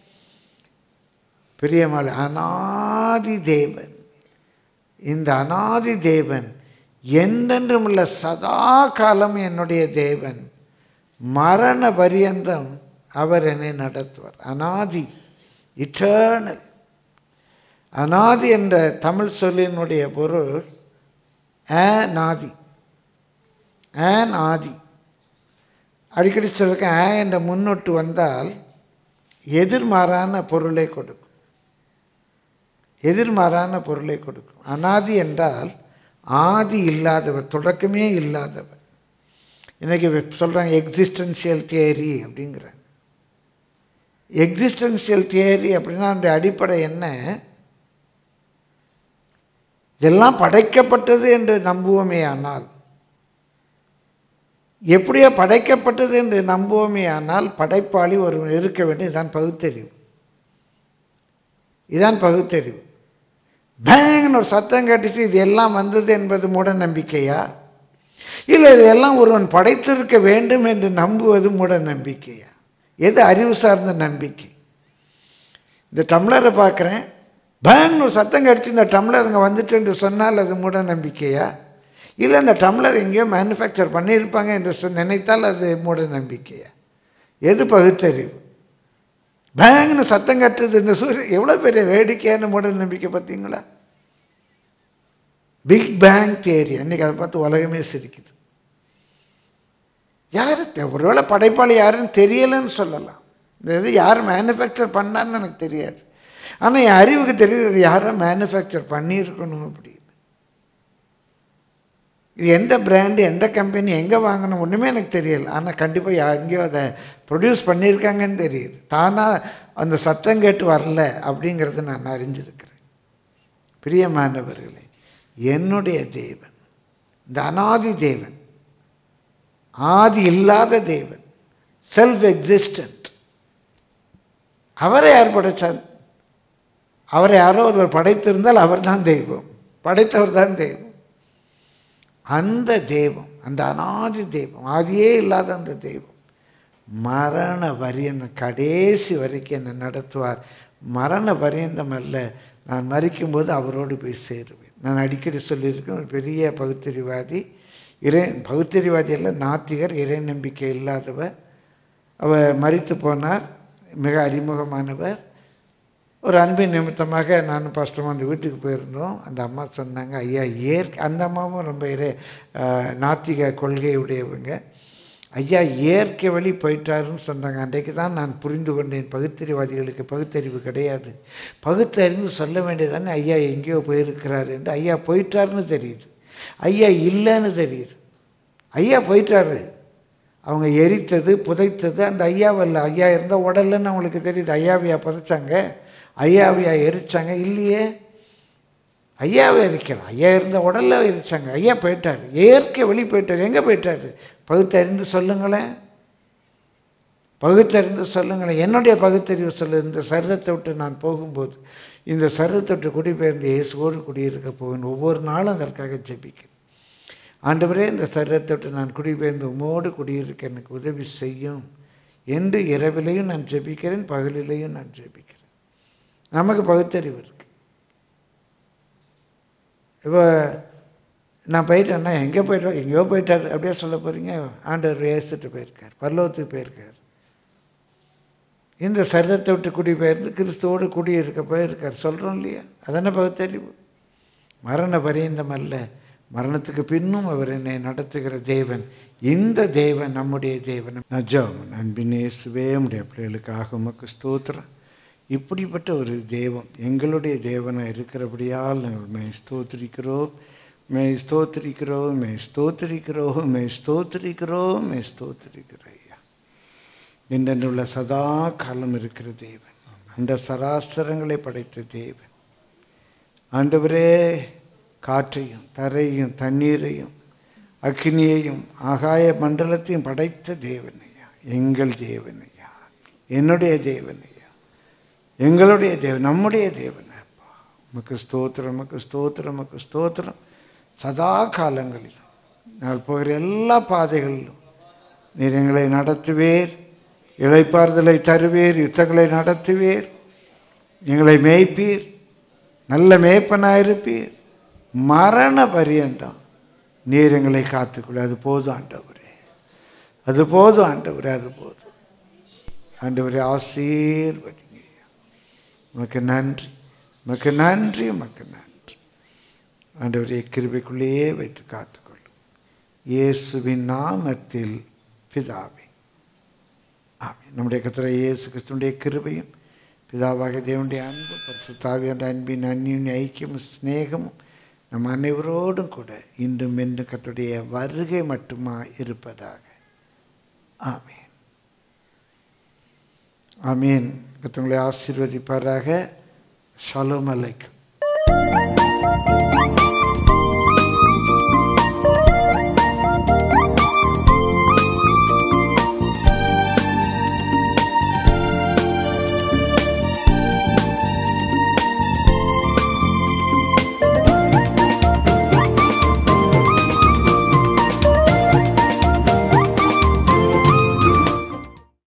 பிரியமலை அனாதி தேவன் இந்த அனாதி தேவன் என்றென்றும் உள்ள சதா காலம் என்னுடைய தேவன் மரண பரியந்தம் அவர் என்னை நடத்துவார் அனாதி இட்டர்னல் அனாதி என்ற தமிழ் சொல்லினுடைய பொருள் நாதி ஆன் ஆதி அடிக்கடி சொல்லிருக்கேன் ஆ என்ற முன்னொட்டு வந்தால் எதிர்மாறான பொருளை கொடுக்கும் எதிர்மாறான பொருளை கொடுக்கும் அனாதி என்றால் ஆதி இல்லாதவர் தொடக்கமே இல்லாதவர் இன்றைக்கி சொல்கிறாங்க எக்ஸிஸ்டன்ஷியல் தியரி அப்படிங்கிறாங்க எக்ஸிஸ்டன்ஷியல் தியரி அப்படின்னா அந்த அடிப்படை என்ன இதெல்லாம் படைக்கப்பட்டது என்று நம்புவோமே ஆனால் எப்படியோ படைக்கப்பட்டது என்று நம்புவோமே ஆனால் படைப்பாளி ஒருவன் இருக்க வேண்டிய இதான் பகுத்தறிவு இதான் பகுத்தறிவு பேங்னு ஒரு சத்தம் கேட்டுச்சு இது எல்லாம் வந்தது என்பது மூட நம்பிக்கையா இல்லை இதெல்லாம் ஒருவன் படைத்திருக்க வேண்டும் என்று நம்புவது மூட நம்பிக்கையா எது அறிவு சார்ந்த நம்பிக்கை இந்த டம்ளரை பார்க்குறேன் பேங்னு ஒரு சத்தம் கடிச்சு இந்த டம்ளர் இங்கே வந்துட்டு என்று சொன்னால் அது மூட நம்பிக்கையா இல்லை இந்த டம்ளர் எங்கேயோ மேனுஃபேக்சர் பண்ணியிருப்பாங்க என்று சொ நினைத்தால் அது மூட நம்பிக்கையா எது பகுத்தறிவு பேங்னு சத்தம் கட்டுறது இந்த சூரியன் எவ்வளோ பெரிய வேடிக்கையான மூட நம்பிக்கை பார்த்தீங்களா பிக் பேங் தியரி அன்றைக்கி அதை பார்த்து உலகமே சிரிக்குது யார் தெ- ஒருவேளை படைப்பாளி யாருன்னு தெரியலைன்னு சொல்லலாம் இந்த இது யார் மேனுஃபேக்சர் பண்ணான்னு எனக்கு தெரியாது ஆனால் என் அறிவுக்கு தெரியுது இது யாரோ மேனுஃபேக்சர் பண்ணியிருக்கணும் அப்படின்னு இது எந்த பிராண்டு எந்த கம்பெனி எங்கே வாங்கணும் ஒன்றுமே எனக்கு தெரியல ஆனால் கண்டிப்பாக எங்கேயோ அதை ப்ரொடியூஸ் பண்ணியிருக்காங்கன்னு தெரியுது தானாக அந்த சத்தம் கேட்டு வரல அப்படிங்கிறத நான் அறிஞ்சிருக்கிறேன் பிரியமானவர்களே என்னுடைய தேவன் இந்த அனாதி தேவன் ஆதி இல்லாத தேவன் செல்ஃப் எக்ஸிஸ்டன்ட் அவரை யார் படைச்சார் அவரை யாரோ ஒருவர் படைத்திருந்தால் அவர்தான் தெய்வம் படைத்தவர் தான் தெய்வம் அந்த தெய்வம் அந்த அனாதி தெய்வம் ஆதியே இல்லாத அந்த தெய்வம் மரண பரியந்தம் கடைசி வரைக்கும் என்னை நடத்துவார் மரண பரியந்தம் அல்ல நான் மறிக்கும்போது அவரோடு போய் சேருவேன் நான் அடிக்கடி சொல்லியிருக்கேன் ஒரு பெரிய பகுத்தறிவாதி இறை பகுத்தறிவாதி அல்ல நாத்திகர் இறை நம்பிக்கை இல்லாதவர் அவர் மறித்து போனார் மிக அறிமுகமானவர் ஒரு அன்பின் நிமித்தமாக நானும் பாஸ்டரும் அந்த வீட்டுக்கு போயிருந்தோம் அந்த அம்மா சொன்னாங்க ஐயா இயற்கை அந்த அம்மாவும் ரொம்ப இறை அஹ், நாத்திக கொள்கை உடையவங்க ஐயா இயற்கை வழி போயிட்டாருன்னு சொன்னாங்க அன்றைக்கு தான் நான் புரிந்து கொண்டேன் பகுத்தறிவாதிகளுக்கு பகுத்தறிவு கிடையாது பகுத்தறிவு சொல்ல வேண்டியதானே ஐயா எங்கேயோ போயிருக்கிறார் என்று ஐயா போயிட்டாருன்னு தெரியுது ஐயா இல்லைன்னு தெரியுது ஐயா போயிட்டாரு அவங்க எரித்தது புதைத்தது அந்த ஐயாவல்ல ஐயா இருந்தால் உடல்லன்னு அவங்களுக்கு தெரியுது ஐயாவையா புதைச்சாங்க ஐயாவையா எரிச்சாங்க இல்லையே ஐயாவை எரிக்கலாம் ஐயா இருந்த உடல்ல எரிச்சாங்க ஐயா போயிட்டார் இயற்கை வழி போயிட்டார் எங்கே போயிட்டார் பகுத்தறிந்து சொல்லுங்களேன் பகுத்தறிந்து சொல்லுங்களேன் என்னுடைய பகுத்தறிவு சொல்லு இந்த சரீரத்தை விட்டு நான் போகும்போது இந்த சரீரத்தை விட்டு குடிபெயர்ந்து இயேசுவோடு குடியிருக்க போவேன் ஒவ்வொரு நாளும் அதற்காக ஜெபிக்கிறேன் ஆண்டவரே இந்த சரீரத்தை விட்டு நான் குடிபெயர்ந்து உமோடு குடியிருக்க எனக்கு உதவி செய்யும் என்று இரவிலையும் நான் ஜெபிக்கிறேன் பகலிலையும் நான் ஜெபிக்கிறேன் நமக்கு பகுத்தறிவு இருக்கு இப்போ நான் போயிட்டேன்னா எங்கே போயிட்டோம் எங்கேயோ போயிட்டார் அப்படியே சொல்ல போகிறீங்க ஆண்டவர் ஏசுட்டு போயிருக்கார் பரலோகத்துக்கு போயிருக்கார் இந்த சரீரத்தை விட்டு குடிபெயர்ந்து கிறிஸ்துவோடு குடியிருக்க போயிருக்கார் சொல்கிறோம் இல்லையா அதானே பகுத்தறிவு மரண பரியந்தம் அல்ல மரணத்துக்கு பின்னும் அவர் என்னை நடத்துகிற தேவன் இந்த தேவன் நம்முடைய தேவன் நஜம் அன்பின் இயேசுவே உடைய பிள்ளைகளுக்காக உமக்கு ஸ்தோத்திரம் இப்படிப்பட்ட ஒரு தெய்வம் எங்களுடைய தேவனாக இருக்கிறபடியால் நாங்கள் மே ஸ்தோத்திரிக்கிறோம் மே ஸ்தோத்திரிக்கிறோம் மே ஸ்தோத்திரிக்கிறோம் மே ஸ்தோத்திரிக்கிறோம் மே ஸ்தோத்திரிக்கிறோம் ஐயா நின்றுள்ள சதா காலம் இருக்கிற தேவன் அந்த சராசரங்களை படைத்த தேவன் ஆண்டவரே காற்றையும் தரையும் தண்ணீரையும் அக்னியையும் ஆகாய மண்டலத்தையும் படைத்த தேவன் ஐயா எங்கள் தேவன் ஐயா என்னுடைய தேவன் ஐயா எங்களுடைய தேவன் நம்முடைய தேவன் அப்பா உமக்கு ஸ்தோத்திரம் உமக்கு ஸ்தோத்திரம் உமக்கு ஸ்தோத்திரம் சதா காலங்களிலும் நாங்கள் போகிற எல்லா பாதைகளிலும் நீர் எங்களை நடத்துவீர் இளைப்பாறுதலை தருவீர் யுத்தங்களை நடத்துவீர் எங்களை மேய்ப்பீர் நல்ல மேய்ப்பனாயிருப்பீர் மரண பரியந்தம் நீர் எங்களை காத்துக்கொள்ள அது போதும் ஆண்டவரே அது போதும் ஆண்டவரே அது போதும் ஆண்டவரே ஆசீர்வதிங்க உமக்கு நன்றி உமக்கு நன்றி உமக்கு நன்றி ஆண்டவரே கிருபைக்குள்ளேயே வைத்து காத்துக்கொள்ளும் இயேசுவின் நாமத்தில் பிதாவே ஆமென் நம்முடைய கத்திர இயேசு கிறிஸ்துடைய கிருபையும் பிதாவாக தேவனுடைய அன்பு பரிசுத்தாவியான அன்பின் அந்நியின் ஐக்கியமும் சிநேகமும் நம் அனைவரோடும் கூட இன்றும் என்றும் கத்துடைய வருகை மட்டுமா இருப்பதாக ஆமீன் ஆமீன் கத்தவங்களை ஆசீர்வதிப்பாராக ஷலோம் அலைக்கும்